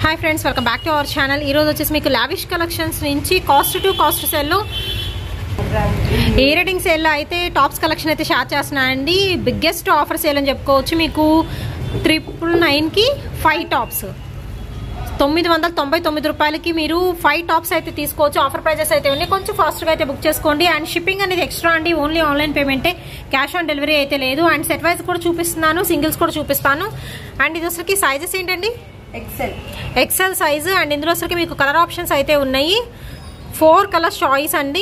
hi friends welcome back to our channel ఈరోజు వచ్చేసి మీకు లావిష్ కలెక్షన్స్ నుంచి కాస్ట్ టు కాస్ట్ సెల్లో ఏ రేటింగ్ సేల్లో అయితే టాప్స్ కలెక్షన్ అయితే షేర్ చేస్తున్నానండి బిగ్గెస్ట్ ఆఫర్ సేల్ అని చెప్పుకోవచ్చు మీకు ట్రిపుల్ నైన్కి ఫైవ్ టాప్స్ తొమ్మిది వందల తొంభై తొమ్మిది రూపాయలకి మీరు ఫైవ్ టాప్స్ అయితే తీసుకోవచ్చు ఆఫర్ ప్రైజెస్ అయితే ఉన్నాయి కొంచెం ఫాస్ట్గా అయితే బుక్ చేసుకోండి అండ్ షిప్పింగ్ అనేది ఎక్స్ట్రా అండి ఓన్లీ ఆన్లైన్ పేమెంటే క్యాష్ ఆన్ డెలివరీ అయితే లేదు అండ్ సెట్ వైజ్ కూడా చూపిస్తున్నాను సింగిల్స్ కూడా చూపిస్తాను అండ్ ఇది వచ్చరికి సైజెస్ ఏంటండి ఎక్సెల్ ఎక్సెల్ సైజు అండ్ ఇందులో వచ్చరికి మీకు కలర్ ఆప్షన్స్ అయితే ఉన్నాయి ఫోర్ కలర్ చాయిస్ అండి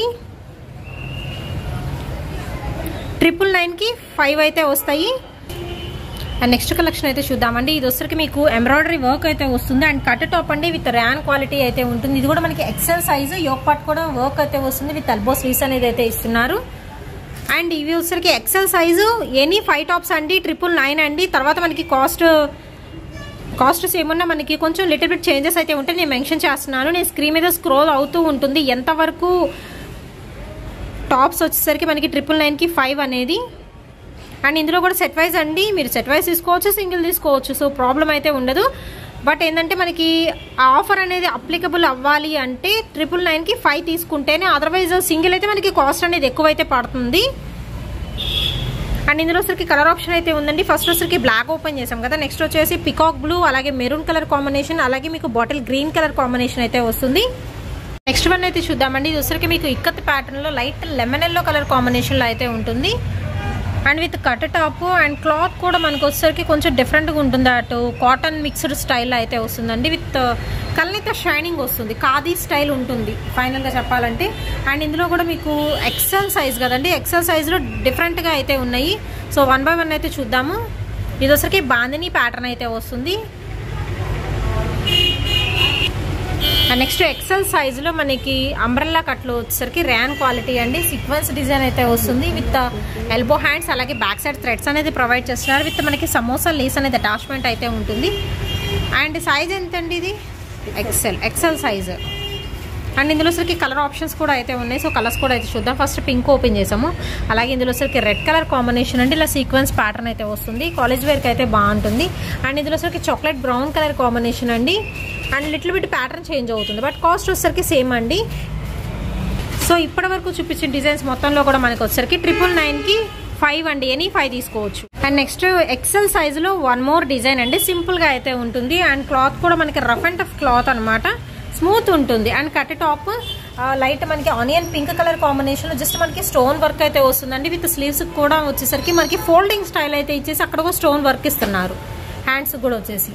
ట్రిపుల్ నైన్కి ఫైవ్ అయితే వస్తాయి అండ్ నెక్స్ట్ కలెక్షన్ అయితే చూద్దామండి ఇది వచ్చరికి మీకు ఎంబ్రాయిడరీ వర్క్ అయితే వస్తుంది అండ్ కట్ టాప్ అండి విత్ ర్యాన్ క్వాలిటీ అయితే ఉంటుంది ఇది కూడా మనకి ఎక్సెల్ సైజు యోక్ పార్ట్ కూడా వర్క్ అయితే వస్తుంది విత్ ఎల్బో స్లీవ్స్ అనేది అయితే ఇస్తున్నారు అండ్ ఇవి వచ్చరికి XL size any five tops అండి ట్రిపుల్ నైన్ అండి తర్వాత మనకి కాస్ట్ కాస్ట్స్ ఏమన్నా మనకి కొంచెం లిటిల్ బిట్ చేంజెస్ అయితే ఉంటే నేను మెన్షన్ చేస్తున్నాను నేను స్క్రీన్ మీద స్క్రోల్ అవుతూ ఉంటుంది ఎంతవరకు టాప్స్ వచ్చేసరికి మనకి ట్రిపుల్ నైన్కి ఫైవ్ అనేది అండ్ ఇందులో కూడా సెట్ వైజ్ అండి మీరు సెట్ వైజ్ తీసుకోవచ్చు సింగిల్ తీసుకోవచ్చు సో ప్రాబ్లం అయితే ఉండదు బట్ ఏంటంటే మనకి ఆఫర్ అనేది అప్లికబుల్ అవ్వాలి అంటే ట్రిపుల్ నైన్కి ఫైవ్ తీసుకుంటేనే అదర్వైజ్ సింగిల్ అయితే మనకి కాస్ట్ అనేది ఎక్కువైతే పడుతుంది అండ్ ఇందులో వచ్చరికి కలర్ ఆప్షన్ అయితే ఉందండి ఫస్ట్ వచ్చరికి బ్లాక్ ఓపెన్ చేసాం కదా నెక్స్ట్ వచ్చేసి పికాక్ బ్లూ అలాగే మెరూన్ కలర్ కాంబినేషన్ అలాగే మీకు బాటిల్ గ్రీన్ కలర్ కాంబినేషన్ అయితే వస్తుంది నెక్స్ట్ వన్ అయితే చూద్దామండి ఇది వచ్చరికి మీకు ఇక్కత్ ప్యాటర్న్లో లైట్ లెమన్ ఎల్లో కలర్ కాంబినేషన్లో అయితే ఉంటుంది and with cut top and cloth కూడా మనకు వచ్చేసరికి కొంచెం డిఫరెంట్గా ఉంటుంది అటు కాటన్ మిక్స్డ్ స్టైల్ అయితే వస్తుందండి విత్ కళ్ళైతే షైనింగ్ వస్తుంది ఖాదీ స్టైల్ ఉంటుంది ఫైనల్గా చెప్పాలంటే అండ్ ఇందులో కూడా మీకు ఎక్సెల్ సైజ్ కదండి ఎక్సెల్ సైజ్లో డిఫరెంట్గా అయితే ఉన్నాయి సో వన్ బై వన్ అయితే చూద్దాము ఇది వచ్చరికి బాందిని ప్యాటర్న్ అయితే వస్తుంది అండ్ నెక్స్ట్ ఎక్సెల్ సైజులో మనకి అంబ్రెల్లా కట్లో వచ్చేసరికి ర్యాన్ క్వాలిటీ అండి సీక్వెన్స్ డిజైన్ అయితే వస్తుంది విత్ ఎల్బో హ్యాండ్స్ అలాగే బ్యాక్ సైడ్ థ్రెడ్స్ అనేది ప్రొవైడ్ చేస్తున్నారు విత్ మనకి సమోసా లేస్ అనేది అటాచ్మెంట్ అయితే ఉంటుంది అండ్ సైజ్ ఎంతండి ఇది ఎక్సెల్ ఎక్సెల్ సైజ్ అండ్ ఇందులో సరికి కలర్ ఆప్షన్స్ కూడా అయితే ఉన్నాయి సో కలర్స్ కూడా అయితే చూద్దాం ఫస్ట్ పింక్ ఓపెన్ చేసాము అలాగే ఇందులో సరికి రెడ్ కలర్ కాంబినేషన్ అండి ఇలా సీక్వెన్స్ ప్యాటర్న్ అయితే వస్తుంది కాలేజ్ వేర్కి అయితే బాగుంటుంది అండ్ ఇందులో సరికి చాక్లెట్ బ్రౌన్ కలర్ కాంబినేషన్ అండి and little bit pattern change అవుతుంది బట్ కాస్ట్ వచ్చేసరికి సేమ్ అండి సో ఇప్పటి వరకు చూపించిన డిజైన్స్ మొత్తంలో కూడా మనకి వచ్చేసరికి ట్రిపుల్ నైన్కి ఫైవ్ అండి ఎనీ ఫైవ్ తీసుకోవచ్చు అండ్ నెక్స్ట్ ఎక్సెల్ సైజులో వన్ మోర్ డిజైన్ అండి సింపుల్గా అయితే ఉంటుంది అండ్ క్లాత్ కూడా మనకి రఫ్ అండ్ టఫ్ క్లాత్ అనమాట స్మూత్ ఉంటుంది అండ్ కట్ టాప్ లైట్ మనకి ఆనియన్ పింక్ కలర్ కాంబినేషన్లో జస్ట్ మనకి స్టోన్ వర్క్ అయితే వస్తుందండి విత్ స్లీవ్స్ కూడా వచ్చేసరికి మనకి ఫోల్డింగ్ స్టైల్ అయితే ఇచ్చేసి అక్కడ కూడా స్టోన్ వర్క్ ఇస్తున్నారు హ్యాండ్స్ కూడా వచ్చేసి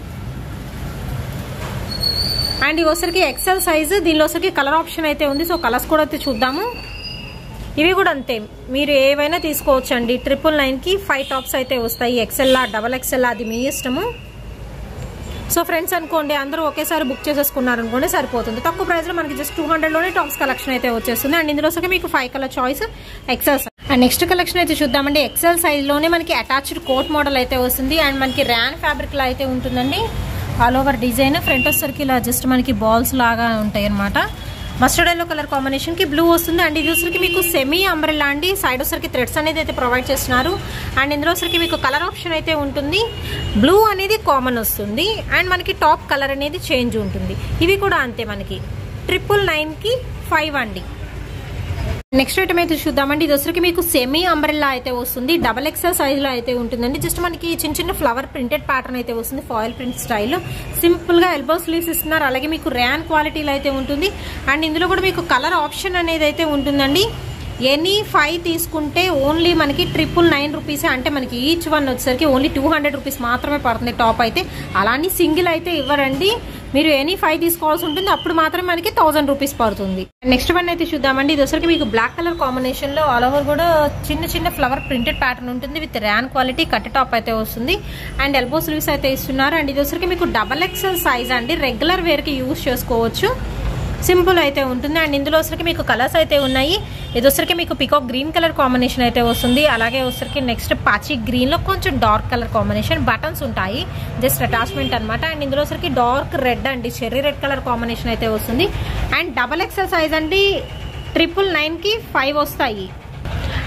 అండ్ ఇవి వచ్చరికి ఎక్సెల్ సైజ్ దీనిలో వచ్చరికి కలర్ ఆప్షన్ అయితే ఉంది సో కలర్స్ కూడా అయితే చూద్దాము ఇవి కూడా అంతే మీరు ఏవైనా తీసుకోవచ్చు అండి ట్రిపుల్ నైన్కి ఫైవ్ టాప్స్ అయితే వస్తాయి ఎక్సెల్లా డబల్ ఎక్సెల్లా అది మీ ఇష్టము సో ఫ్రెండ్స్ అనుకోండి అందరూ ఒకేసారి బుక్ చేసేసుకున్నారు అనుకోండి సరిపోతుంది తక్కువ ప్రైస్లో మనకి జస్ట్ టూ హండ్రెడ్లోనే టాప్స్ కలెక్షన్ అయితే వచ్చేస్తుంది అండ్ ఇందులో సరికి మీకు five colour choice XL and next collection అయితే చూద్దామండి ఎక్సెల్ సైజ్లోనే మనకి అటాచ్డ్ కోట్ మోడల్ అయితే వస్తుంది అండ్ మనకి ర్యాన్ ఫ్యాబ్రిక్లో అయితే ఉంటుందండి ఆల్ ఓవర్ డిజైన్ ఫ్రంట్ వచ్చరికి ఇలా జస్ట్ మనకి బాల్స్ లాగా ఉంటాయి అనమాట మస్టర్డ్ ఎల్లో కలర్ కాంబినేషన్ కి బ్లూ వస్తుంది అండ్ ఇది వచ్చరికి మీకు సెమీ అంబ్రెల్లా అండి సైడ్ వచ్చరికి థ్రెడ్స్ అనేది అయితే ప్రొవైడ్ చేస్తున్నారు అండ్ ఇందులో వచ్చరికి మీకు కలర్ ఆప్షన్ అయితే ఉంటుంది బ్లూ అనేది కామన్ వస్తుంది అండ్ మనకి టాప్ కలర్ అనేది చేంజ్ ఉంటుంది ఇవి కూడా అంతే మనకి ట్రిపుల్ నైన్కి ఫైవ్ అండి నెక్స్ట్ ఐటమ్ అయితే చూద్దామండి ఇది వచ్చరికి మీకు సెమీ అంబ్రెల్లా అయితే వస్తుంది డబల్ ఎక్సెల్ సైజ్లో అయితే ఉంటుందండి జస్ట్ మనకి చిన్న చిన్న ఫ్లవర్ ప్రింటెడ్ ప్యాటర్న్ అయితే వస్తుంది ఫాయిల్ ప్రింట్ స్టైల్ సింపుల్గా ఎల్బో స్లీవ్స్ ఇస్తున్నారు అలాగే మీకు ర్యాన్ క్వాలిటీలో అయితే ఉంటుంది అండ్ ఇందులో కూడా మీకు కలర్ ఆప్షన్ అనేది అయితే ఉంటుందండి ఎనీ ఫైవ్ తీసుకుంటే ఓన్లీ మనకి ట్రిపుల్ నైన్ రూపీసే అంటే మనకి ఈచ్ వన్ వచ్చేసరికి ఓన్లీ టూ హండ్రెడ్ రూపీస్ మాత్రమే పడుతుంది టాప్ అయితే అలానే సింగిల్ అయితే ఇవ్వరండి మీరు ఎనీ ఫైవ్ తీసుకోవాల్సి ఉంటుంది అప్పుడు మాత్రమే మనకి థౌసండ్ రూపీస్ పడుతుంది నెక్స్ట్ వన్ అయితే చూద్దామండి ఇది వచ్చరికి మీకు బ్లాక్ కలర్ కాంబినేషన్ లో ఆల్ ఓవర్ కూడా చిన్న చిన్న ఫ్లవర్ ప్రింటెడ్ ప్యాటర్న్ ఉంటుంది with rayon quality cut top అయితే వస్తుంది అండ్ ఎల్బో స్లీవ్స్ అయితే ఇస్తున్నారు అండ్ ఇది వచ్చరికి మీకు డబల్ ఎక్సెల్ సైజ్ అండి రెగ్యులర్ వేర్ కి యూస్ చేసుకోవచ్చు సింపుల్ అయితే ఉంటుంది అండ్ ఇందులో వచ్చరికి మీకు కలర్స్ అయితే ఉన్నాయి ఇది వచ్చరికి మీకు పికాక్ గ్రీన్ కలర్ కాంబినేషన్ అయితే వస్తుంది అలాగే వచ్చరికి నెక్స్ట్ పాచి గ్రీన్లో కొంచెం డార్క్ కలర్ కాంబినేషన్ బటన్స్ ఉంటాయి జస్ట్ అటాచ్మెంట్ అనమాట అండ్ ఇందులో వచ్చరికి డార్క్ రెడ్ అండి చెర్రీ రెడ్ కలర్ కాంబినేషన్ అయితే వస్తుంది అండ్ డబల్ ఎక్సెల్ సైజ్ అండి ట్రిపుల్ నైన్కి ఫైవ్ వస్తాయి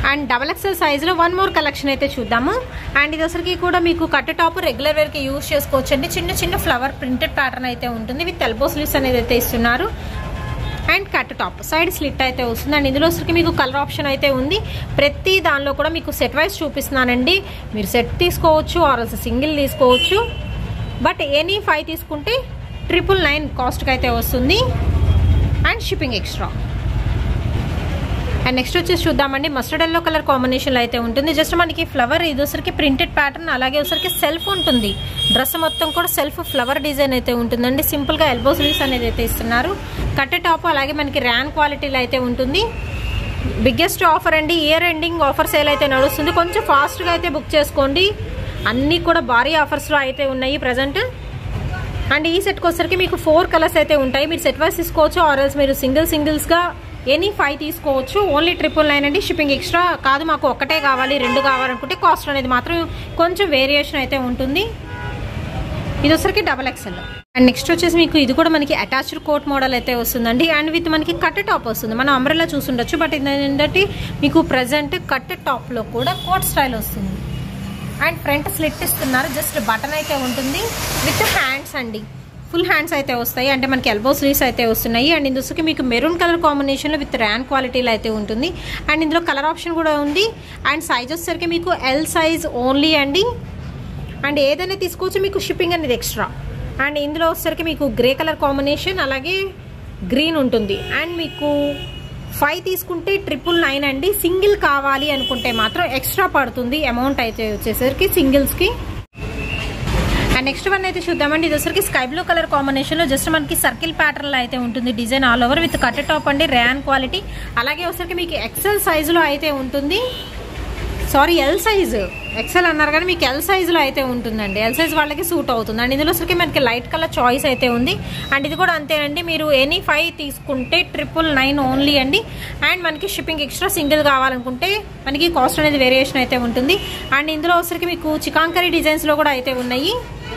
అండ్ డబల్ ఎక్సెల్ సైజులో వన్ మోర్ కలెక్షన్ అయితే చూద్దాము అండ్ ఇది అసలుకి కూడా మీకు కట్ టాప్ రెగ్యులర్ వేర్కి యూజ్ చేసుకోవచ్చు అండి చిన్న చిన్న ఫ్లవర్ ప్రింటెడ్ ప్యాటర్న్ అయితే ఉంటుంది విత్ ఎల్బో స్లీవ్స్ అనేది అయితే ఇస్తున్నారు and cut top side slit అయితే వస్తుంది అండ్ ఇందులో వచ్చరికి మీకు కలర్ ఆప్షన్ అయితే ఉంది ప్రతి దానిలో కూడా మీకు సెట్ వైజ్ చూపిస్తున్నానండి మీరు సెట్ తీసుకోవచ్చు ఆర్ సింగిల్ తీసుకోవచ్చు బట్ ఎనీ ఫైవ్ తీసుకుంటే ట్రిపుల్ నైన్ కాస్ట్కి అయితే వస్తుంది and shipping extra and next వచ్చేసి చూద్దామండి మస్టర్డ్ ఎల్లో కలర్ కాంబినేషన్లో అయితే ఉంటుంది జస్ట్ మనకి ఫ్లవర్ ఇది వచ్చరికి ప్రింటెడ్ ప్యాటర్న్ అలాగే వచ్చరికి సెల్ఫ్ ఉంటుంది డ్రెస్ మొత్తం కూడా సెల్ఫ్ ఫ్లవర్ డిజైన్ అయితే ఉంటుందండి సింపుల్గా ఎల్బో స్లీవ్స్ అనేది అయితే ఇస్తున్నారు కట్టే టాప్ అలాగే మనకి ర్యాన్ క్వాలిటీలో అయితే ఉంటుంది బిగ్గెస్ట్ ఆఫర్ అండి ఇయర్ ఎండింగ్ ఆఫర్ సేల్ అయితే నడుస్తుంది కొంచెం ఫాస్ట్గా అయితే బుక్ చేసుకోండి అన్నీ కూడా భారీ ఆఫర్స్లో అయితే ఉన్నాయి ప్రజెంట్ అండ్ ఈ సెట్కి వచ్చరికి మీకు ఫోర్ కలర్స్ అయితే ఉంటాయి మీరు సెట్ వైస్ తీసుకోవచ్చు ఆర్ఎల్స్ మీరు సింగిల్ సింగిల్స్గా ఎనీ ఫైవ్ తీసుకోవచ్చు ఓన్లీ ట్రిపుల్ నైన్ అండి షిప్పింగ్ ఎక్స్ట్రా కాదు మాకు ఒక్కటే కావాలి రెండు కావాలనుకుంటే కాస్ట్ అనేది మాత్రం కొంచెం వేరియేషన్ అయితే ఉంటుంది ఇది వచ్చరికి డబల్ ఎక్స్ఎల్ అండ్ నెక్స్ట్ వచ్చేసి మీకు ఇది కూడా మనకి అటాచ్డ్ కోట్ మోడల్ అయితే వస్తుందండి అండ్ విత్ మనకి కట్ టాప్ వస్తుంది మనం అంబ్రెల్లా చూసుండొచ్చు బట్ ఏంటంటే మీకు ప్రజెంట్ కట్ టాప్లో కూడా కోట్ స్టైల్ వస్తుంది అండ్ ఫ్రంట్ స్లిట్ ఇస్తున్నారు జస్ట్ బటన్ అయితే ఉంటుంది విత్ హ్యాండ్స్ అండి ఫుల్ హ్యాండ్స్ అయితే వస్తాయి అంటే మనకి ఎల్బో స్లీవ్స్ అయితే వస్తున్నాయి అండ్ ఇందులోకి మీకు మెరూన్ కలర్ కాంబినేషన్లో విత్ ర్యాన్ క్వాలిటీలో అయితే ఉంటుంది అండ్ ఇందులో కలర్ ఆప్షన్ కూడా ఉంది అండ్ సైజ్ వచ్చేసరికి మీకు ఎల్ సైజ్ ఓన్లీ అండి అండ్ ఏదైనా తీసుకోవచ్చు మీకు షిప్పింగ్ అనేది ఎక్స్ట్రా అండ్ ఇందులో వచ్చేసరికి మీకు గ్రే కలర్ కాంబినేషన్ అలాగే గ్రీన్ ఉంటుంది అండ్ మీకు ఫైవ్ తీసుకుంటే ట్రిపుల్ నైన్ అండి సింగిల్ కావాలి అనుకుంటే మాత్రం ఎక్స్ట్రా పడుతుంది అమౌంట్ అయితే వచ్చేసరికి సింగిల్స్కి అండ్ నెక్స్ట్ వన్ అయితే చూద్దామండి ఇది వచ్చరికి స్కై బ్లూ కలర్ కాంబినేషన్లో జస్ట్ మనకి సర్కిల్ ప్యాటర్న్లో అయితే ఉంటుంది design all over with cut top అండి ర్యాన్ క్వాలిటీ అలాగే వచ్చరికి మీకు ఎక్సెల్ సైజులో అయితే ఉంటుంది సారీ ఎల్ సైజ్ ఎక్సెల్ అన్నారు కానీ మీకు ఎల్ సైజులో అయితే ఉంటుందండి ఎల్ సైజ్ వాళ్ళకి సూట్ అవుతుంది అండ్ ఇందులో వచ్చరికి మనకి లైట్ కలర్ చాయిస్ అయితే ఉంది అండ్ ఇది కూడా అంతేనండి మీరు ఎనీ ఫైవ్ తీసుకుంటే ట్రిపుల్ నైన్ ఓన్లీ అండి అండ్ మనకి షిప్పింగ్ ఎక్స్ట్రా సింగిల్ కావాలనుకుంటే మనకి కాస్ట్ అనేది వేరియేషన్ అయితే ఉంటుంది అండ్ ఇందులో వచ్చరికి మీకు చికాంకరీ డిజైన్స్లో కూడా అయితే ఉన్నాయి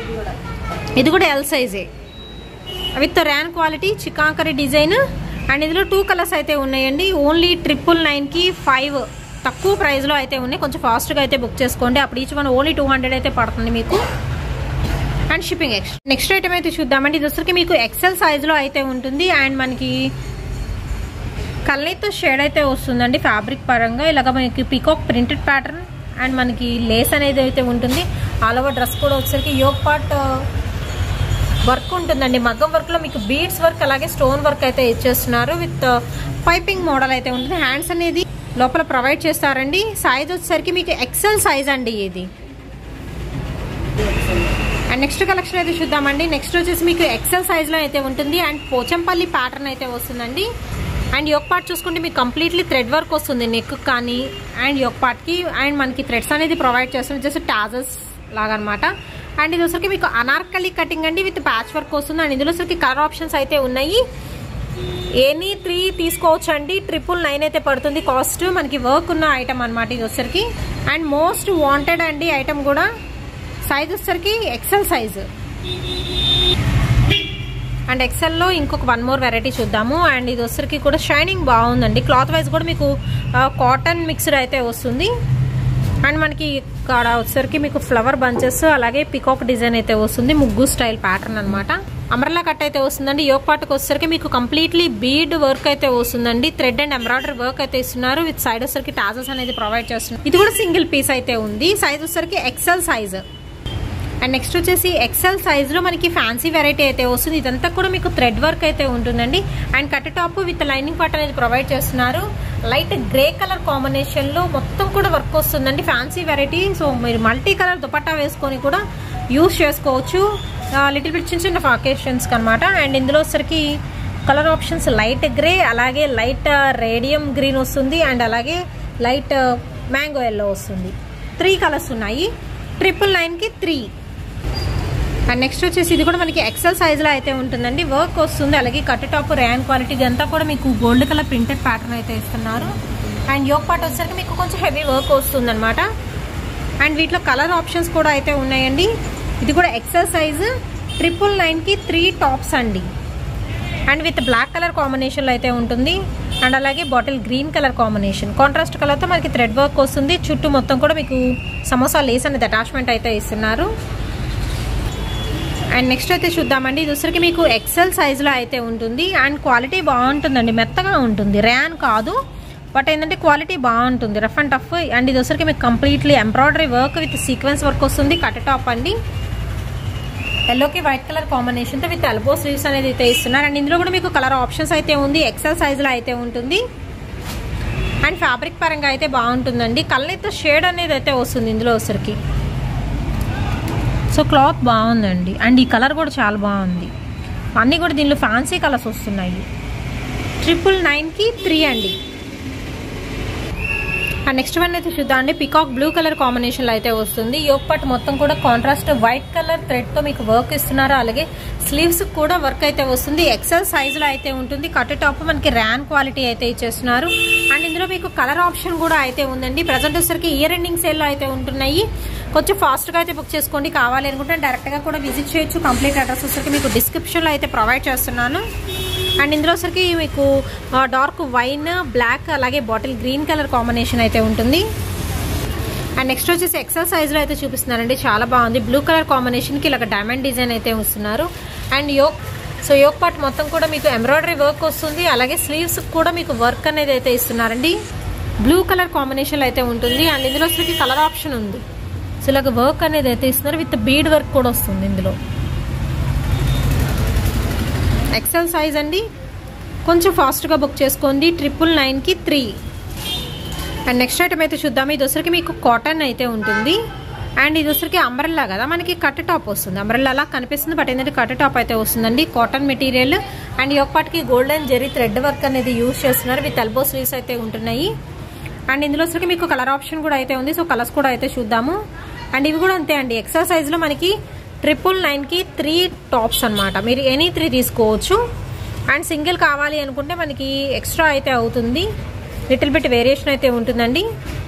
ఇది కూడా ఎల్ సైజే with rayon quality chikankari design and ఇందులో టూ కలర్స్ అయితే ఉన్నాయండి ఓన్లీ ట్రిపుల్ నైన్కి ఫైవ్ తక్కువ ప్రైస్లో అయితే ఉన్నాయి కొంచెం ఫాస్ట్గా అయితే బుక్ చేసుకోండి అప్పుడు each one only two hundred అయితే పడుతుంది మీకు and shipping extra next item అయితే చూద్దామండి ఇది వచ్చరికి మీకు ఎక్సెల్ సైజులో అయితే ఉంటుంది అండ్ మనకి కళ్ళైతే షేడ్ అయితే వస్తుందండి ఫ్యాబ్రిక్ పరంగా ఇలాగ మనకి పికాక్ ప్రింటెడ్ ప్యాటర్న్ అండ్ మనకి లేస్ అనేది అయితే ఉంటుంది ఆల్ ఓవర్ డ్రెస్ కూడా వచ్చేసరికి యోగ్ పార్ట్ వర్క్ ఉంటుందండి మగ్గం వర్క్లో మీకు బీడ్స్ వర్క్ అలాగే స్టోన్ వర్క్ అయితే ఇచ్చేస్తున్నారు విత్ పైపింగ్ మోడల్ అయితే ఉంటుంది హ్యాండ్స్ అనేది లోపల ప్రొవైడ్ చేస్తారండి సైజ్ వచ్చేసరికి మీకు ఎక్సెల్ సైజ్ అండి ఇది అండ్ నెక్స్ట్ కలెక్షన్ అయితే చూద్దామండి నెక్స్ట్ వచ్చేసి మీకు ఎక్సెల్ సైజ్లో అయితే ఉంటుంది అండ్ పోచంపల్లి ప్యాటర్న్ అయితే వస్తుందండి అండ్ యోక్ పార్ట్ చూసుకుంటే మీకు కంప్లీట్లీ థ్రెడ్ వర్క్ వస్తుంది నెక్ కానీ అండ్ యోక్ పార్ట్కి అండ్ మనకి థ్రెడ్స్ అనేది ప్రొవైడ్ చేస్తుంది జస్ట్ టాజల్స్ లాగా అనమాట అండ్ ఇది వచ్చరికి మీకు అనార్కలి కటింగ్ అండి విత్ ప్యాచ్ వర్క్ వస్తుంది అండ్ ఇందులో వచ్చరికి కలర్ ఆప్షన్స్ అయితే ఉన్నాయి ఎనీ త్రీ తీసుకోవచ్చు అండి ట్రిపుల్ నైన్ అయితే పడుతుంది కాస్ట్ మనకి వర్క్ ఉన్న ఐటమ్ అనమాట ఇది వచ్చరికి అండ్ మోస్ట్ వాంటెడ్ అండి ఐటమ్ కూడా సైజ్ వచ్చరికి ఎక్సెల్ సైజ్ అండ్ ఎక్సెల్లో ఇంకొక వన్ మోర్ వెరైటీ చూద్దాము అండ్ ఇది వచ్చరికి కూడా షైనింగ్ బాగుందండి క్లాత్ వైజ్ కూడా మీకు కాటన్ మిక్స్డ్ అయితే వస్తుంది అండ్ మనకి ఇక్కడ వచ్చరికి మీకు ఫ్లవర్ బంచెస్ అలాగే పికాక్ డిజైన్ అయితే వస్తుంది ముగ్గు స్టైల్ ప్యాటర్న్ అనమాట అమరలా కట్ అయితే వస్తుందండి యోగ్ పాటుకు వచ్చేసరికి మీకు కంప్లీట్లీ బీడ్ వర్క్ అయితే వస్తుందండి థ్రెడ్ అండ్ ఎంబ్రాయిడరీ వర్క్ అయితే ఇస్తున్నారు విత్ సైడ్ వచ్చరికి టాజెస్ అనేది ప్రొవైడ్ చేస్తున్నారు ఇది కూడా సింగిల్ పీస్ అయితే ఉంది సైజ్ వచ్చరికి ఎక్సెల్ సైజ్ అండ్ నెక్స్ట్ వచ్చేసి ఎక్సెల్ సైజ్లో మనకి ఫ్యాన్సీ వెరైటీ అయితే వస్తుంది ఇదంతా కూడా మీకు థ్రెడ్ వర్క్ అయితే ఉంటుందండి and cut top with lining part అనేది ప్రొవైడ్ చేస్తున్నారు లైట్ గ్రే కలర్ కాంబినేషన్లో మొత్తం కూడా వర్క్ వస్తుందండి ఫ్యాన్సీ వెరైటీ సో మీరు మల్టీ కలర్ దుపట్టా వేసుకొని కూడా యూస్ చేసుకోవచ్చు లిటిల్ బిట్ చిన్న చిన్న అకేషన్స్కి అనమాట అండ్ ఇందులో వచ్చరికి కలర్ ఆప్షన్స్ లైట్ గ్రే అలాగే లైట్ రేడియం గ్రీన్ వస్తుంది అండ్ అలాగే లైట్ మ్యాంగో ఎల్లో వస్తుంది త్రీ కలర్స్ ఉన్నాయి ట్రిపుల్ నైన్కి త్రీ అండ్ నెక్స్ట్ వచ్చేసి ఇది కూడా మనకి ఎక్సెల్ సైజ్లో అయితే ఉంటుందండి వర్క్ వస్తుంది అలాగే కట్ టాప్ ర్యాన్ క్వాలిటీ అంతా కూడా మీకు గోల్డ్ కలర్ ప్రింటెడ్ ప్యాటర్న్ అయితే ఇస్తున్నారు అండ్ యోగ్ పార్ట్ వచ్చేసరికి మీకు కొంచెం హెవీ వర్క్ వస్తుంది అనమాట అండ్ వీటిలో కలర్ ఆప్షన్స్ కూడా అయితే ఉన్నాయండి ఇది కూడా ఎక్సెల్ సైజ్ ట్రిపుల్ నైన్కి త్రీ టాప్స్ అండి అండ్ విత్ బ్లాక్ కలర్ కాంబినేషన్లో అయితే ఉంటుంది అండ్ అలాగే bottle green colour combination contrast కలర్తో మనకి థ్రెడ్ వర్క్ వస్తుంది చుట్టూ మొత్తం కూడా మీకు సమోసా లేస్ అనేది అటాచ్మెంట్ అయితే ఇస్తున్నారు అండ్ నెక్స్ట్ అయితే చూద్దామండి ఇది వచ్చరికి మీకు ఎక్సెల్ సైజులో అయితే ఉంటుంది అండ్ క్వాలిటీ బాగుంటుందండి మెత్తగా ఉంటుంది ర్యాన్ కాదు బట్ ఏంటంటే క్వాలిటీ బాగుంటుంది రఫ్ అండ్ టఫ్ అండ్ ఇది వచ్చరికి మీకు completely embroidery work with sequence work వస్తుంది కట్ టాప్ అండి ఎల్లోకి వైట్ కలర్ కాంబినేషన్తో విత్ ఎల్బో స్లీవ్స్ అనేది అయితే ఇస్తున్నారు అండ్ ఇందులో కూడా మీకు కలర్ ఆప్షన్స్ అయితే ఉంది ఎక్సెల్ సైజులో అయితే ఉంటుంది అండ్ ఫ్యాబ్రిక్ పరంగా అయితే బాగుంటుందండి కళ్ళైతే షేడ్ అనేది అయితే వస్తుంది ఇందులో వచ్చరికి సో క్లాత్ బాగుందండి అండ్ ఈ కలర్ కూడా చాలా బాగుంది అన్నీ కూడా దీనిలో ఫ్యాన్సీ కలర్స్ వస్తున్నాయి ట్రిపుల్ నైన్కి త్రీ అండి అండ్ నెక్స్ట్ వన్ అయితే చూద్దాం అండి పికాక్ బ్లూ కలర్ కాంబినేషన్లో అయితే వస్తుంది యోగ్ పట్ మొత్తం కూడా కాంట్రాస్ట్ వైట్ కలర్ థ్రెడ్తో మీకు వర్క్ ఇస్తున్నారు అలాగే స్లీవ్స్ కూడా వర్క్ అయితే వస్తుంది ఎక్సెల్ సైజులో అయితే ఉంటుంది కట్ టాప్ మనకి ర్యాన్ క్వాలిటీ అయితే ఇచ్చేస్తున్నారు అండ్ ఇందులో మీకు కలర్ ఆప్షన్ కూడా అయితే ఉందండి ప్రజెంట్ వచ్చేసరికి ఇయర్ ఎండింగ్ సేల్లో అయితే ఉంటున్నాయి కొంచెం ఫాస్ట్గా అయితే బుక్ చేసుకోండి కావాలి అనుకుంటే డైరెక్ట్గా కూడా విజిట్ చేయొచ్చు కంప్లీట్ అడ్రస్ వచ్చరికి మీకు డిస్క్రిప్షన్లో అయితే ప్రొవైడ్ చేస్తున్నాను అండ్ ఇందులో వచ్చరికి మీకు డార్క్ వైన్ బ్లాక్ అలాగే బాటిల్ గ్రీన్ కలర్ కాంబినేషన్ అయితే ఉంటుంది అండ్ నెక్స్ట్ వచ్చేసి ఎక్సెల్ సైజ్లో అయితే చూపిస్తున్నారండి చాలా బాగుంది బ్లూ కలర్ కాంబినేషన్కి ఇలా డైమండ్ డిజైన్ అయితే వస్తున్నారు and yoke so yoke part మొత్తం కూడా మీకు ఎంబ్రాయిడరీ వర్క్ వస్తుంది అలాగే స్లీవ్స్ కూడా మీకు వర్క్ అనేది అయితే ఇస్తున్నారండి బ్లూ కలర్ కాంబినేషన్ అయితే ఉంటుంది అండ్ ఇందులో వచ్చేసి కలర్ ఆప్షన్ ఉంది సో ఇలాగ వర్క్ అనేది అయితే ఇస్తున్నారు విత్ బీడ్ వర్క్ కూడా వస్తుంది ఇందులో ఎక్సెల్ సైజ్ అండి కొంచెం ఫాస్ట్గా బుక్ చేసుకోండి ట్రిపుల్ నైన్కి త్రీ అండ్ నెక్స్ట్ ఐటమ్ అయితే చూద్దాం ఇది వచ్చరికి మీకు కాటన్ అయితే ఉంటుంది అండ్ ఇది వచ్చరికి అంబ్రెల్లా కదా మనకి కట్ టాప్ వస్తుంది అంబ్రెల్లా అలా కనిపిస్తుంది బట్ ఏంటంటే కట్ టాప్ అయితే వస్తుందండి కాటన్ మెటీరియల్ అండ్ ఈ ఒక్కటికి గోల్డెన్ జెరీ థ్రెడ్ వర్క్ అనేది యూజ్ చేస్తున్నారు విత్ ఎల్బో స్లీవ్స్ అయితే ఉంటున్నాయి అండ్ ఇందులో వచ్చరికి మీకు కలర్ ఆప్షన్ కూడా అయితే ఉంది సో కలర్స్ కూడా అయితే చూద్దాము అండ్ ఇవి కూడా అంతే అండి ఎక్సెల్ సైజ్లో మనకి ట్రిపుల్ నైన్కి త్రీ టాప్స్ అనమాట మీరు ఎనీ త్రీ తీసుకోవచ్చు అండ్ సింగిల్ కావాలి అనుకుంటే మనకి ఎక్స్ట్రా అయితే అవుతుంది లిటిల్ బిట్ వేరియేషన్ అయితే ఉంటుందండి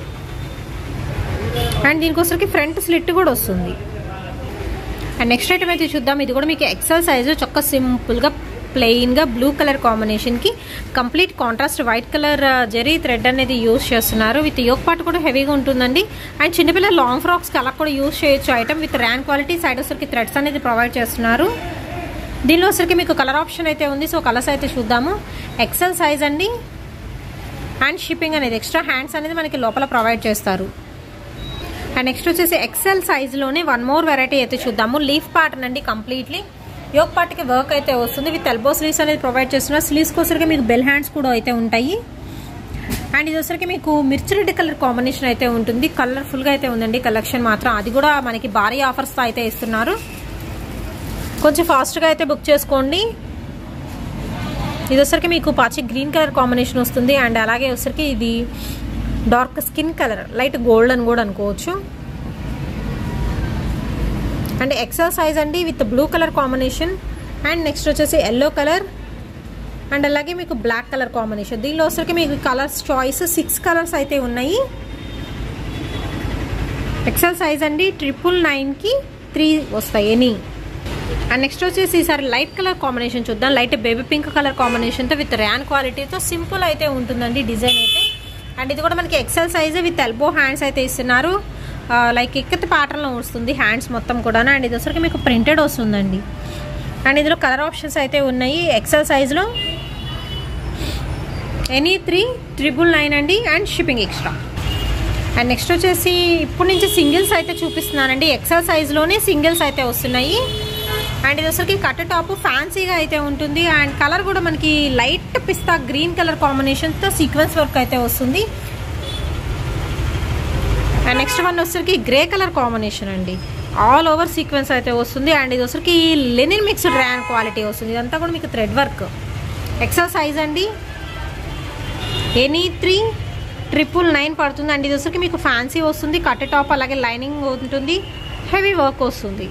అండ్ దీనికోసరికి ఫ్రంట్ స్లిట్ కూడా వస్తుంది అండ్ నెక్స్ట్ ఐటమ్ అయితే చూద్దాం ఇది కూడా మీకు ఎక్సెల్ సైజు చొక్క సింపుల్గా ప్లెయిన్గా బ్లూ కలర్ కాంబినేషన్కి complete contrast white colour zari thread అనేది యూస్ చేస్తున్నారు విత్ యోక్ పార్ట్ కూడా హెవీగా ఉంటుందండి అండ్ చిన్నపిల్లల లాంగ్ ఫ్రాక్స్కి అలా కూడా యూస్ చేయొచ్చు item with rayon quality side వచ్చరికి థ్రెడ్స్ అనేది ప్రొవైడ్ చేస్తున్నారు దీనిలో వచ్చరికి మీకు కలర్ ఆప్షన్ అయితే ఉంది సో కలర్స్ అయితే చూద్దాము ఎక్సెల్ సైజ్ అండి అండ్ షిప్పింగ్ అనేది ఎక్స్ట్రా హ్యాండ్స్ అనేది మనకి లోపల ప్రొవైడ్ చేస్తారు అండ్ నెక్స్ట్ వచ్చేసి ఎక్సెల్ సైజ్లోనే వన్ మోర్ వెరైటీ అయితే చూద్దాము లీఫ్ ప్యాటర్న్ అండి కంప్లీట్లీ యోగ్ పార్ట్కి వర్క్ అయితే వస్తుంది విత్ ఎల్బో స్లీవ్స్ అనేది ప్రొవైడ్ చేస్తున్నారు స్లీవ్స్కి వచ్చరికి మీకు బెల్ హ్యాండ్స్ కూడా అయితే ఉంటాయి అండ్ ఇది వచ్చరికి మీకు మిర్చి రెడ్ కలర్ కాంబినేషన్ అయితే ఉంటుంది కలర్ఫుల్గా అయితే ఉందండి కలెక్షన్ మాత్రం అది కూడా మనకి భారీ ఆఫర్స్తో అయితే ఇస్తున్నారు కొంచెం ఫాస్ట్గా అయితే బుక్ చేసుకోండి ఇది వచ్చరికి మీకు పాచి గ్రీన్ కలర్ కాంబినేషన్ వస్తుంది అండ్ అలాగే వచ్చరికి ఇది dark skin colour light gold అని కూడా అనుకోవచ్చు అండ్ ఎక్సెల్ సైజ్ అండి with blue colour combination and next వచ్చేసి ఎల్లో కలర్ అండ్ అలాగే మీకు బ్లాక్ కలర్ కాంబినేషన్ దీనిలో వచ్చరికి మీకు కలర్స్ చాయిస్ సిక్స్ కలర్స్ అయితే ఉన్నాయి ఎక్సెల్ సైజ్ అండి ట్రిపుల్ నైన్కి త్రీ వస్తాయి ఎనీ అండ్ నెక్స్ట్ వచ్చేసి ఈసారి లైట్ కలర్ కాంబినేషన్ చూద్దాం లైట్ బేబీ పింక్ కలర్ కాంబినేషన్తో విత్ ర్యాన్ క్వాలిటీతో సింపుల్ అయితే ఉంటుందండి డిజైన్ అయితే అండ్ ఇది కూడా మనకి XL size with elbow hands అయితే ఇస్తున్నారు లైక్ ఎక్కత ప్యాటర్న్లో వస్తుంది హ్యాండ్స్ మొత్తం కూడా అండ్ ఇది వచ్చరికి మీకు ప్రింటెడ్ వస్తుందండి అండ్ ఇందులో కలర్ ఆప్షన్స్ అయితే ఉన్నాయి ఎక్సెల్ సైజ్లో ఎనీ త్రీ ట్రిపుల్ నైన్ అండి and shipping extra and next వచ్చేసి ఇప్పుడు నుంచి సింగిల్స్ అయితే చూపిస్తున్నానండి ఎక్సెల్ సైజ్లోనే సింగిల్స్ అయితే వస్తున్నాయి అండ్ ఇది వచ్చరికి కట్ టాప్ ఫ్యాన్సీగా అయితే ఉంటుంది అండ్ కలర్ కూడా మనకి లైట్ పిస్తా గ్రీన్ కలర్ కాంబినేషన్తో సీక్వెన్స్ వర్క్ అయితే వస్తుంది అండ్ నెక్స్ట్ వన్ వచ్చరికి గ్రే కలర్ కాంబినేషన్ అండి ఆల్ ఓవర్ సీక్వెన్స్ అయితే వస్తుంది అండ్ ఇది వచ్చరికి లెనిన్ మిక్స్డ్ ర్యాన్ క్వాలిటీ వస్తుంది ఇదంతా కూడా మీకు థ్రెడ్ వర్క్ ఎక్సెల్ సైజ్ అండి ఎనీ త్రీ ట్రిపుల్ నైన్ పడుతుంది అండ్ ఇది వచ్చరికి మీకు ఫ్యాన్సీ వస్తుంది కట్ టాప్ అలాగే లైనింగ్ ఉంటుంది హెవీ వర్క్ వస్తుంది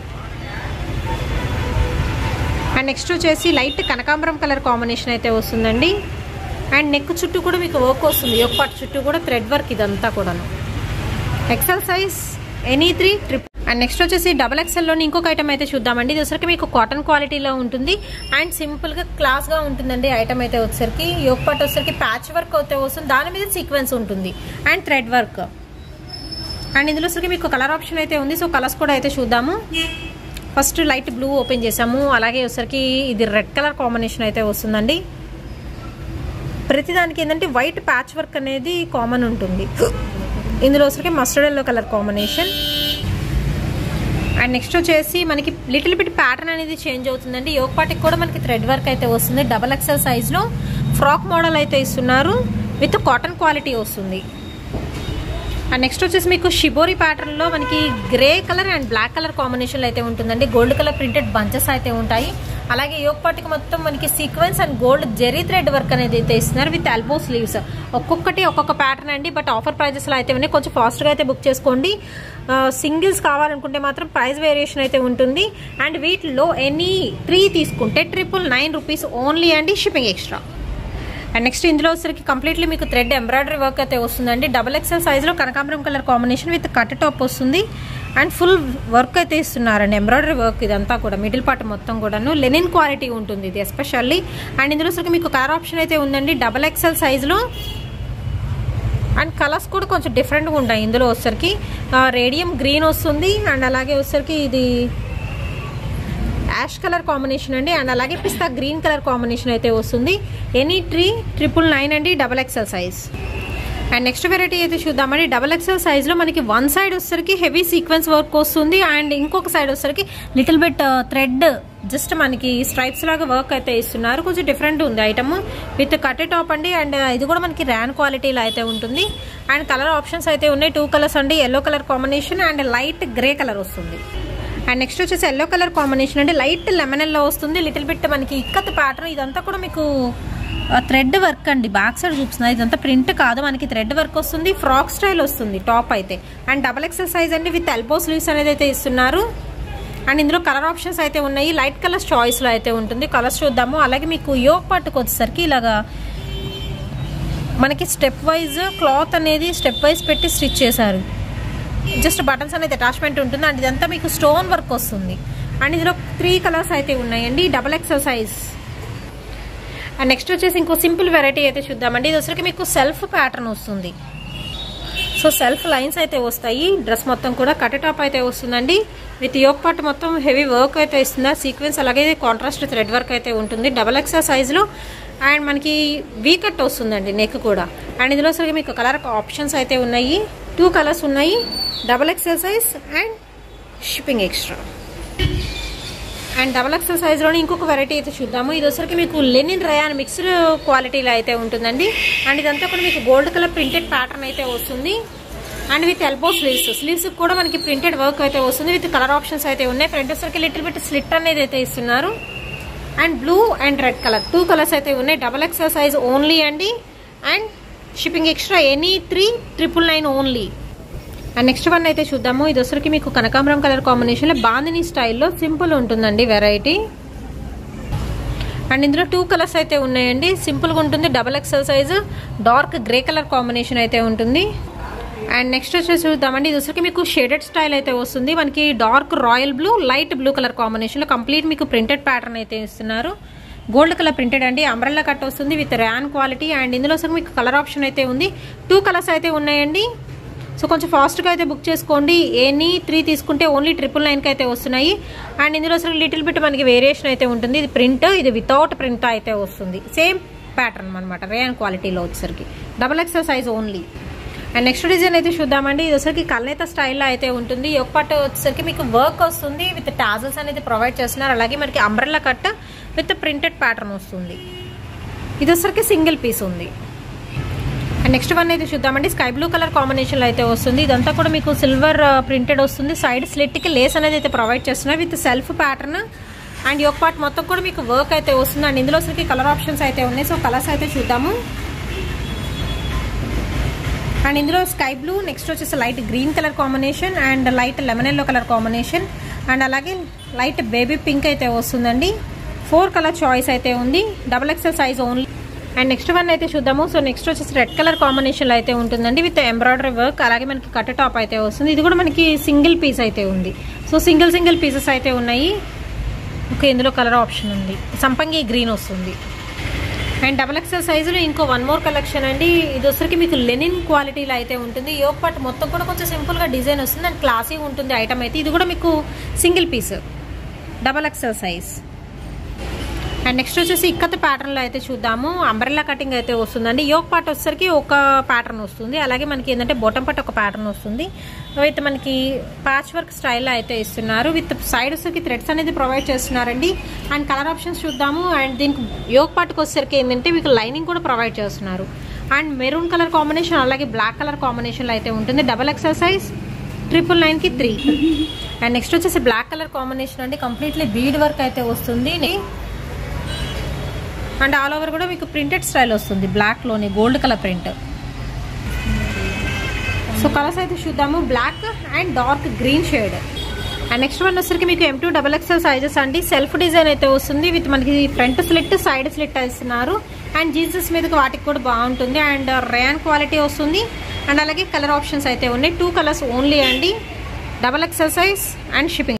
అండ్ నెక్స్ట్ వచ్చేసి లైట్ కనకాంబరం కలర్ కాంబినేషన్ అయితే వస్తుందండి అండ్ నెక్ చుట్టూ కూడా మీకు వర్క్ వస్తుంది యొక్క చుట్టూ కూడా థ్రెడ్ వర్క్ ఇదంతా కూడాను XL size any three trip and next వచ్చేసి డబల్ ఎక్స్ఎల్లోని ఇంకొక ఐటమ్ అయితే చూద్దామండి ఇది వచ్చరికి మీకు కాటన్ క్వాలిటీలో ఉంటుంది అండ్ సింపుల్గా క్లాస్గా ఉంటుందండి ఐటమ్ అయితే వచ్చేసరికి యోగ్ పట్టు వచ్చేసరికి ప్యాచ్ వర్క్ అయితే వస్తుంది దాని మీద సీక్వెన్స్ ఉంటుంది అండ్ థ్రెడ్ వర్క్ అండ్ ఇందులో వచ్చరికి మీకు కలర్ ఆప్షన్ అయితే ఉంది సో కలర్స్ కూడా అయితే చూద్దాము ఫస్ట్ లైట్ బ్లూ ఓపెన్ చేసాము అలాగే వచ్చరికి ఇది రెడ్ కలర్ కాంబినేషన్ అయితే వస్తుందండి ప్రతిదానికి ఏంటంటే వైట్ ప్యాచ్ వర్క్ అనేది కామన్ ఉంటుంది ఇందులో వచ్చరికి mustard yellow colour combination and next వచ్చేసి మనకి లిటిల్ బిట్ ప్యాటర్న్ అనేది చేంజ్ అవుతుందండి యోగ్ పాటికి కూడా మనకి థ్రెడ్ వర్క్ అయితే వస్తుంది డబల్ ఎక్సెల్ సైజ్లో ఫ్రాక్ మోడల్ అయితే ఇస్తున్నారు విత్ కాటన్ క్వాలిటీ వస్తుంది అండ్ నెక్స్ట్ వచ్చేసి మీకు షిబోరి ప్యాటర్న్లో మనకి grey colour and black colour కాంబినేషన్లో అయితే ఉంటుందండి గోల్డ్ కలర్ ప్రింటెడ్ బంచెస్ అయితే ఉంటాయి అలాగే యోగ్ పాటికి మొత్తం మనకి sequence and gold zari thread work అనేది అయితే ఇస్తున్నారు విత్ ఎల్బో స్లీవ్స్ ఒక్కొక్కటి ఒక్కొక్క ప్యాటర్న్ అండి బట్ ఆఫర్ ప్రైజెస్లో అయితే ఉన్నాయి కొంచెం ఫాస్ట్గా అయితే బుక్ చేసుకోండి సింగిల్స్ కావాలనుకుంటే మాత్రం ప్రైస్ వేరియేషన్ అయితే ఉంటుంది అండ్ వీటిలో ఎనీ త్రీ తీసుకుంటే ట్రిపుల్ నైన్ రూపీస్ ఓన్లీ అండి షిప్పింగ్ ఎక్స్ట్రా అండ్ నెక్స్ట్ ఇందులో వచ్చరికి కంప్లీట్లీ మీకు థ్రెడ్ ఎంబ్రాయిడరీ వర్క్ అయితే వస్తుందండి డబల్ ఎక్స్ఎల్ సైజ్లో కనకాంబరం colour combination with cut top వస్తుంది అండ్ ఫుల్ వర్క్ అయితే ఇస్తున్నారండి ఎంబ్రాయిడరీ వర్క్ ఇదంతా కూడా మిడిల్ పార్ట్ మొత్తం కూడాను లెనిన్ క్వాలిటీ ఉంటుంది ఇది ఎస్పెషల్లీ అండ్ ఇందులో వచ్చరికి మీకు కార్ ఆప్షన్ అయితే ఉందండి డబల్ ఎక్స్ఎల్ సైజులో అండ్ కలర్స్ కూడా కొంచెం డిఫరెంట్గా ఉంటాయి ఇందులో వచ్చరికి రేడియం గ్రీన్ వస్తుంది అండ్ అలాగే వచ్చరికి ఇది యాష్ కలర్ కాంబినేషన్ అండి అండ్ అలాగే పిస్తా గ్రీన్ కలర్ కాంబినేషన్ అయితే వస్తుంది ఎనీ ట్రీ ట్రిపుల్ నైన్ అండి double XL size and next variety అయితే చూద్దామండి డబల్ ఎక్సెల్ సైజ్లో మనకి వన్ సైడ్ వచ్చరికి హెవీ సీక్వెన్స్ వర్క్ వస్తుంది అండ్ ఇంకొక సైడ్ వచ్చరికి లిటిల్ బిట్ థ్రెడ్ జస్ట్ మనకి స్ట్రైప్స్ లాగా వర్క్ అయితే ఇస్తున్నారు కొంచెం డిఫరెంట్ ఉంది ఐటమ్ విత్ కట్ టాప్ అండి అండ్ ఇది కూడా మనకి ర్యాన్ క్వాలిటీలో అయితే ఉంటుంది అండ్ కలర్ ఆప్షన్స్ అయితే ఉన్నాయి టూ కలర్స్ అండి yellow colour combination and light grey colour వస్తుంది అండ్ నెక్స్ట్ వచ్చేసి ఎల్లో కలర్ కాంబినేషన్ అంటే లైట్ లెమన్ ఎల్లో వస్తుంది లిటిల్ బిట్ మనకి ఇక్కత్ ప్యాటర్న్ ఇదంతా కూడా మీకు థ్రెడ్ వర్క్ అండి బ్యాక్ సైడ్ చూపిస్తుంది ఇదంతా ప్రింట్ కాదు మనకి థ్రెడ్ వర్క్ వస్తుంది ఫ్రాక్ స్టైల్ వస్తుంది టాప్ అయితే అండ్ డబల్ ఎక్సెల్ సైజ్ అండి విత్ ఎల్బో స్లీవ్స్ అనేది అయితే ఇస్తున్నారు అండ్ ఇందులో కలర్ ఆప్షన్స్ అయితే ఉన్నాయి లైట్ కలర్స్ చాయిస్లో అయితే ఉంటుంది కలర్స్ చూద్దాము అలాగే మీకు యోగ్ పట్టుకు వచ్చేసరికి ఇలాగా మనకి స్టెప్ వైజ్ క్లాత్ అనేది స్టెప్ వైజ్ పెట్టి స్టిచ్ చేశారు జస్ట్ బటన్స్ అనేది అటాచ్మెంట్ ఉంటుంది అండ్ ఇదంతా మీకు స్టోన్ వర్క్ వస్తుంది అండ్ ఇందులో త్రీ కలర్స్ అయితే ఉన్నాయండి double XL size and next వచ్చేసి ఇంకో సింపుల్ వెరైటీ అయితే చూద్దామండి ఇది వచ్చరికి మీకు సెల్ఫ్ ప్యాటర్న్ వస్తుంది సో సెల్ఫ్ లైన్స్ అయితే వస్తాయి డ్రెస్ మొత్తం కూడా కట్ టాప్ అయితే వస్తుందండి విత్ యోగ్ పార్ట్ మొత్తం హెవీ వర్క్ అయితే ఇస్తుంది సీక్వెన్స్ అలాగే కాంట్రాస్ట్ థ్రెడ్ వర్క్ అయితే ఉంటుంది డబల్ ఎక్సెల్ సైజులో అండ్ మనకి వీ కట్ వస్తుందండి నెక్ కూడా అండ్ ఇందులో సరిగ్గా మీకు కలర్ ఆప్షన్స్ అయితే ఉన్నాయి టూ కలర్స్ ఉన్నాయి double XL size and shipping extra and double XL సైజ్లోనే ఇంకొక వెరైటీ అయితే చూద్దాము ఇది వచ్చరికి మీకు లెనిన్ రయాన్ మిక్స్డ్ క్వాలిటీలో అయితే ఉంటుందండి అండ్ ఇదంతా కూడా మీకు గోల్డ్ కలర్ ప్రింటెడ్ ప్యాటర్న్ అయితే వస్తుంది and with elbow sleeves sleeves కూడా మనకి ప్రింటెడ్ వర్క్ అయితే వస్తుంది విత్ కలర్ ఆప్షన్స్ అయితే ఉన్నాయి ఫ్రంట్ వచ్చరికి లిటిల్ బిట్ స్లిట్ అనేది అయితే ఇస్తున్నారు and blue and red colour two colours అయితే ఉన్నాయి డబల్ ఎక్సెల్ సైజ్ ఓన్లీ అండి and shipping extra any three triple nine only and next one అయితే చూద్దాము ఇది వచ్చరికి మీకు కనకాంబరం కలర్ కాంబినేషన్లో బాందిని స్టైల్లో సింపుల్ ఉంటుందండి వెరైటీ అండ్ ఇందులో టూ కలర్స్ అయితే ఉన్నాయండి సింపుల్గా ఉంటుంది double XL size dark grey colour combination అయితే ఉంటుంది అండ్ నెక్స్ట్ వచ్చేసి చూద్దామండి ఇది వచ్చరికి మీకు షేడెడ్ స్టైల్ అయితే వస్తుంది మనకి dark royal blue light blue colour కాంబినేషన్లో కంప్లీట్ మీకు ప్రింటెడ్ ప్యాటర్న్ అయితే ఇస్తున్నారు గోల్డ్ కలర్ ప్రింటెడ్ అండి అంబ్రెల్లా కట్ వస్తుంది విత్ ర్యాన్ క్వాలిటీ అండ్ ఇందులో సరే మీకు కలర్ ఆప్షన్ అయితే ఉంది టూ కలర్స్ అయితే ఉన్నాయండి సో కొంచెం ఫాస్ట్గా అయితే బుక్ చేసుకోండి ఎనీ త్రీ తీసుకుంటే ఓన్లీ ట్రిపుల్ నైన్కి అయితే వస్తున్నాయి అండ్ ఇందులో అసలు లిటిల్ బిట్ మనకి వేరియేషన్ అయితే ఉంటుంది ఇది ప్రింట్ ఇది వితౌట్ ప్రింట్ అయితే వస్తుంది సేమ్ ప్యాటర్న్ అనమాట రేయన్ క్వాలిటీలో వచ్చేసరికి double XL size only and next design అయితే చూద్దామండి ఇది వచ్చరికి కల్నేత స్టైల్లో అయితే ఉంటుంది ఒక పాటు వచ్చేసరికి మీకు వర్క్ వస్తుంది విత్ టాజల్స్ అనేది ప్రొవైడ్ చేస్తున్నారు అలాగే మనకి umbrella cut with printed pattern వస్తుంది ఇది వచ్చరికి సింగిల్ పీస్ ఉంది అండ్ నెక్స్ట్ వన్ అయితే చూద్దామండి స్కై బ్లూ కలర్ కాంబినేషన్లో అయితే వస్తుంది ఇదంతా కూడా మీకు సిల్వర్ ప్రింటెడ్ వస్తుంది సైడ్ స్లిట్కి లేస్ అనేది అయితే ప్రొవైడ్ చేస్తున్నారు విత్ సెల్ఫ్ ప్యాటర్న్ అండ్ ఒక పార్ట్ మొత్తం కూడా మీకు వర్క్ అయితే వస్తుంది అండ్ ఇందులో సరికి కలర్ ఆప్షన్స్ అయితే ఉన్నాయి సో కలర్స్ అయితే చూద్దాము అండ్ ఇందులో స్కై బ్లూ నెక్స్ట్ వచ్చేసి light green colour combination and light lemon yellow colour combination and అలాగే లైట్ బేబీ పింక్ అయితే వస్తుందండి ఫోర్ కలర్ చాయిస్ అయితే ఉంది double XL size only and next one అయితే చూద్దాము సో నెక్స్ట్ వచ్చేసి రెడ్ కలర్ కాంబినేషన్లో అయితే ఉంటుందండి విత్ ఎంబ్రాయిడరీ వర్క్ అలాగే మనకి కట్ టాప్ అయితే వస్తుంది ఇది కూడా మనకి సింగిల్ పీస్ అయితే ఉంది సో సింగిల్ సింగిల్ పీసెస్ అయితే ఉన్నాయి ఓకే ఇందులో కలర్ ఆప్షన్ ఉంది సంపంగి గ్రీన్ వస్తుంది అండ్ డబల్ ఎక్సెల్ సైజులో ఇంకో వన్ మోర్ కలెక్షన్ అండి ఇది వచ్చరికి మీకు లెనిన్ క్వాలిటీలో అయితే ఉంటుంది యోగ్ పార్ట్ మొత్తం కూడా కొంచెం సింపుల్గా డిజైన్ వస్తుంది అండ్ క్లాసీ ఉంటుంది ఐటమ్ అయితే ఇది కూడా మీకు single piece double XL size and next వచ్చేసి ఇక్కత ప్యాటర్న్లో అయితే చూద్దాము అంబ్రెల్లా కటింగ్ అయితే వస్తుందండి యోగ్ పార్ట్ వచ్చేసరికి ఒక ప్యాటర్న్ వస్తుంది అలాగే మనకి ఏంటంటే బొటం పట్టు ఒక ప్యాటర్న్ వస్తుంది విత్ మనకి ప్యాచ్ వర్క్ స్టైల్లో అయితే ఇస్తున్నారు విత్ సైడ్ వచ్చేసరికి థ్రెడ్స్ అనేది ప్రొవైడ్ చేస్తున్నారండి అండ్ కలర్ ఆప్షన్స్ చూద్దాము అండ్ దీనికి యోగ్ పార్ట్కి వచ్చేసరికి ఏంటంటే మీకు లైనింగ్ కూడా ప్రొవైడ్ చేస్తున్నారు అండ్ మెరూన్ కలర్ కాంబినేషన్ అలాగే బ్లాక్ కలర్ కాంబినేషన్లో అయితే ఉంటుంది డబల్ ఎక్సెల్ సైజ్ ట్రిపుల్ నైన్కి త్రీ అండ్ నెక్స్ట్ వచ్చేసి బ్లాక్ కలర్ కాంబినేషన్ అండి కంప్లీట్లీ బీడ్ వర్క్ అయితే వస్తుంది అండ్ ఆల్ ఓవర్ కూడా మీకు ప్రింటెడ్ స్టైల్ వస్తుంది బ్లాక్లోని gold colour print so colours అయితే చూద్దాము black and dark green shade and next one వచ్చరికి మీకు M to double XL sizes అండి సెల్ఫ్ డిజైన్ అయితే వస్తుంది విత్ మనకి ఫ్రంట్ స్లిట్ సైడ్ స్లిట్ ఇస్తున్నారు అండ్ జీన్సెస్ మీదకి వాటికి కూడా బాగుంటుంది అండ్ రేన్ క్వాలిటీ వస్తుంది అండ్ అలాగే కలర్ ఆప్షన్స్ అయితే ఉన్నాయి టూ కలర్స్ ఓన్లీ అండి double XL size and shipping